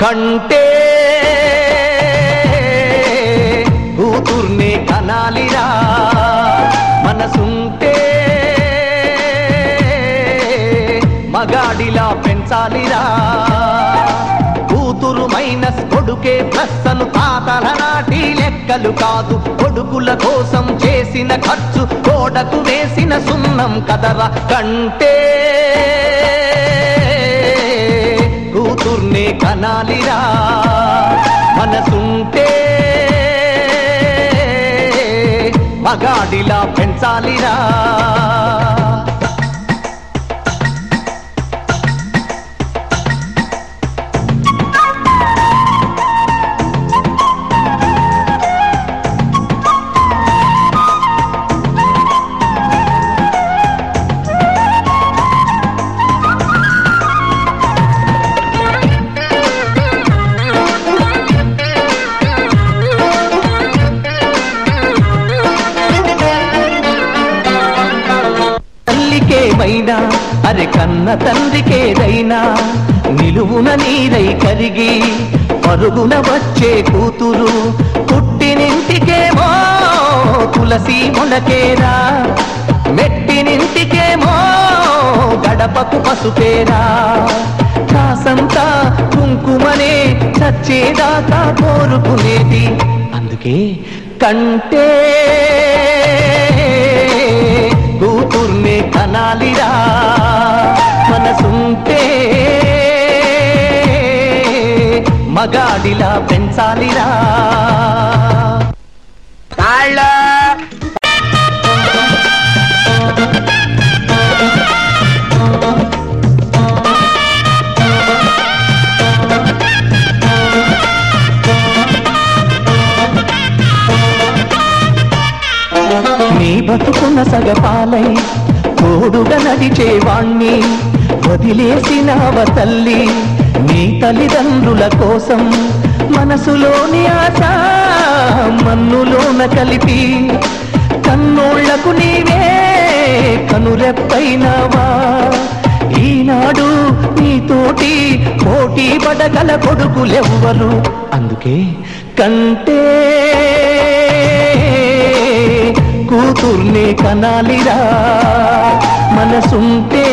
కంటే కూతుర్నే కనాలిరా మనసుంటే మగాడిలా పెంచాలిరా కూతురు మైనస్ కొడుకే ప్లస్ అను తాతల నాటి లెక్కలు కాదు కొడుకుల కోసం చేసిన ఖర్చు గోడకు వేసిన సున్నం కదరా కంటే కూతుర్నే కనాలిరా మనసుంటే మగాడిలా పెంచాలిరా తల్లికేమైనా అరే కన్న తండ్రికేదైనా నిలువున నీరై కరిగి పరుగున వచ్చే కూతురు పుట్టినింటికేమో తులసి మొలకేరా మెట్టినింటికేమో గడపకు పసుపేరా కాసంతా కుంకుమనే చచ్చేదాకా కోరుకునేది అందుకే కంటే కూతుర్నే కనాలిరా మనసుంటే మగాడిలా పెంచాలిరా తాళ్ళ నీ బతుకున్న సగపాలై తోడుగా నడిచేవాణ్ణి వదిలేసినావ తల్లి నీ తల్లిదండ్రుల కోసం మనసులోని ఆశ మన్నులోన కలిపి కన్నోళ్లకు నీవే కనురెప్పైనావా ఈనాడు నీతోటి పోటీ పడగల కొడుకులెవ్వరు అందుకే కంటే కూతుర్ని కనాలిరా మనసుంటే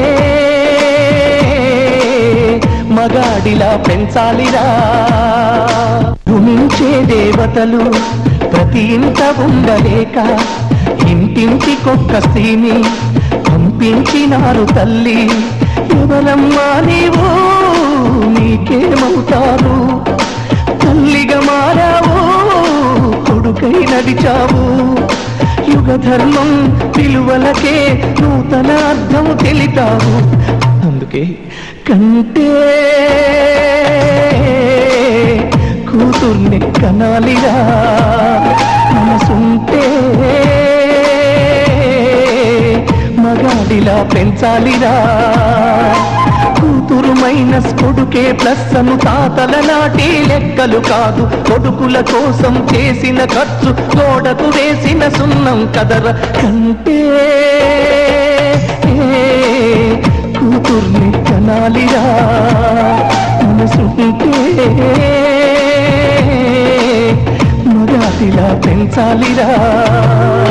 మగాడిలా పెంచాలిరా భూమించే దేవతలు ప్రతి ఇంట ఉండలేక ఇంటింటికొక్క స్త్రీని పంపించినారు తల్లి ఎవరమ్మా నీవు నీకేమవుతారు తల్లిగా మారావు కొడుకై నడిచావు యుగ ధర్మం విలువలకే నూతన అర్థం తెలితావు అందుకే కంటే కూతుర్ని కనాలిరా మనసుంటే మగాడిలా పెంచాలిరా కూతురు మైనస్ కొడుకే ప్లస్ అను తాతల నాటి లెక్కలు కాదు కొడుకుల కోసం చేసిన ఖర్చు గోడకు వేసిన సున్నం కదర కంటే కూతుర్ని కనాలిరా మనసుంటే మగాటిలా పెంచాలిరా